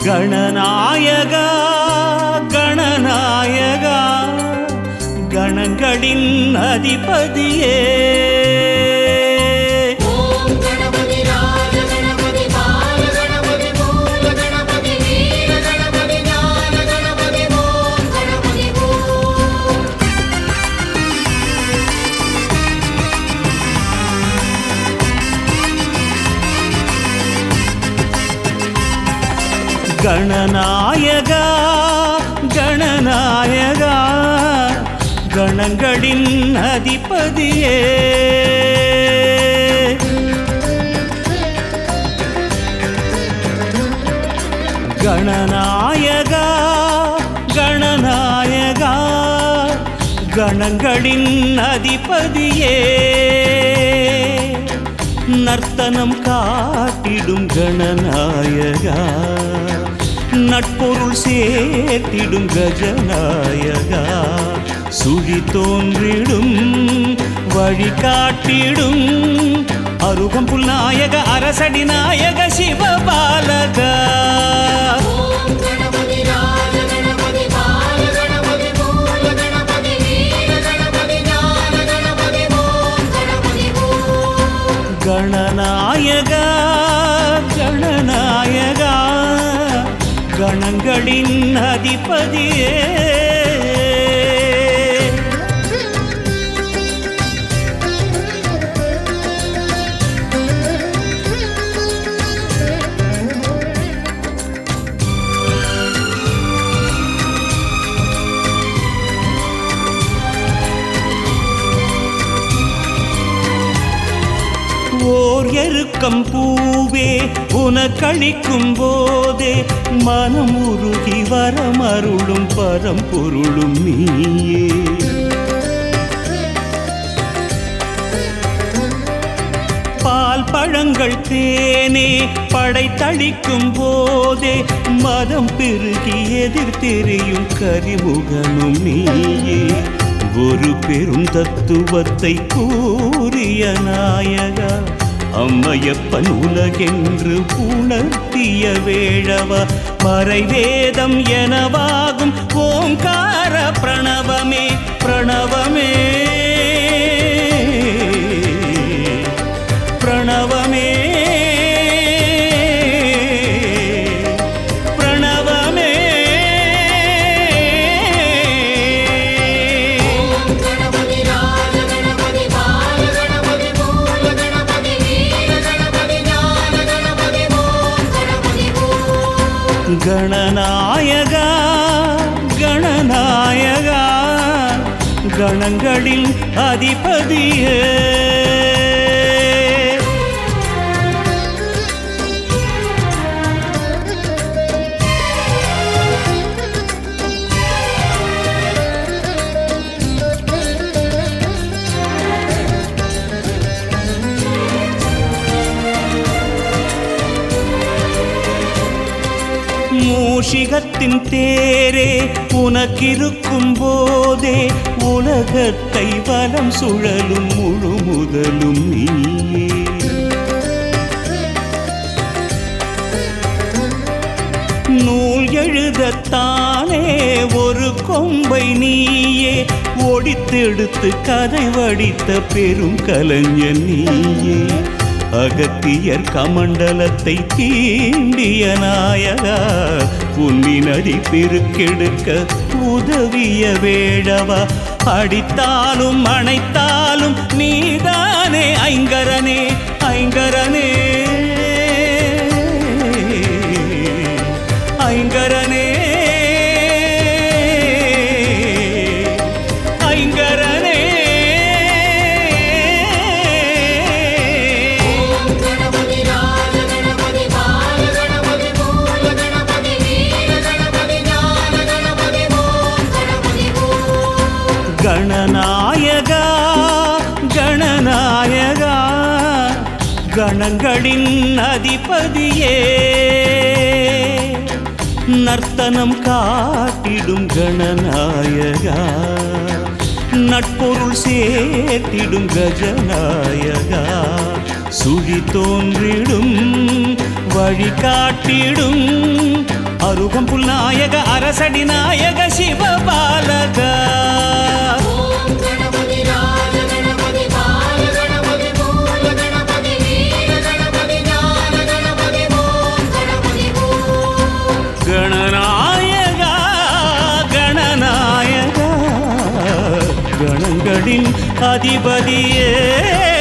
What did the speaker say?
கணநாயகா கணநாயகா கணங்களின் அதிபதியே ஓம் கணபதி ராஜ கணபதி பால கணபதி மூல கணபதி வீர கணபதி ஞான கணபதி ஓம் கணபதி ஓம் கணநாயகா கணநாயகா கணங்களின் அதிபதியே கணநாயகா கணநாயகா கணங்களின் அதிபதியே நர்த்தனம் காட்டிடும் கணநாயகா நட்பொருள் சேர்த்திடும் கஜநாயகா சுழி தோன்றிடும் வழி காட்டிடும் அருகம்புல் நாயக அரசடி நாயக சிவபாலகா ஓம் கணபதி ராஜ கணபதி பால கணபதி மூல கணபதி வீர கணபதி ஞான கணபதி ஓம் கணபதி ஓம் கணநாயகா கணநாயகா கணங்களின் அதிபதியே ஓர் எருக்கம் பூவே உனக்களிக்கும் போதே மனம் உருகி வரமருளும் பரம்பொருளும் நீயே பால் பழங்கள் தேனே படைத்தளிக்கும் போதே மதம் பெருகி எதிர் தெரியும் கரிமுகனும் நீயே ஒரு பெரும் தத்துவத்தை கூறிய நாயகா அம்மையப்பன் உலகென்று உணர்த்திய வேழவா மறைவேதம் எனவாகும் ஓங்கார பிரணவமே பிரணவமே பிரணவமே பிரணவமே ஓம் கணபதி ராஜ கணபதி பால கணபதி மூல கணபதி வீர கணபதி ஞான கணபதி ஓம் கணபதி ஓம் கணநாயகா கணநாயகா கணங்களின் அதிபதியே மூஷிகத்தின் தேரே உனக்கிருக்கும் போதே உலகத்தை வலம் சுழலும் முழு முதலும் நீயே நூல் எழுதத்தானே ஒரு கொம்பை நீயே ஒடித்தெடுத்து கதை வடித்த பெரும் கலைஞன் நீயே அகத்தியர் கமண்டலத்தை தீண்டிய நாயகா புன்னினடி பெருக்கெடுக்க உதவிய வேழவா அடித்தாலும் அணைத்தாலும் நீதானே ஐங்கரனே ஐங்கரனே ஐங்கரனே ஐங்கரனே ஓம் கணபதி ராஜ கணபதி பால கணபதி மூல கணபதி வீர கணபதி ஞான கணபதி ஓம் கணபதி ஓம் கணநாயகா கணநாயகா கணங்களின் அதிபதியே நர்த்தனம் காட்டிடும் கணநாயகா நட்பொருள் சேர்த்திடும் கஜநாயகா சுழி தோன்றிடும் வழி காட்டிடும் அருகம்புல் நாயக அரசடி நாயக சிவபாலகா ஓம் கணபதி ராஜ கணபதி பால கணபதி மூல கணபதி வீர கணபதி ஞான கணபதி ஓம் கணபதி ஓம் கணநாயகா கணநாயகா கணங்களின் அதிபதியே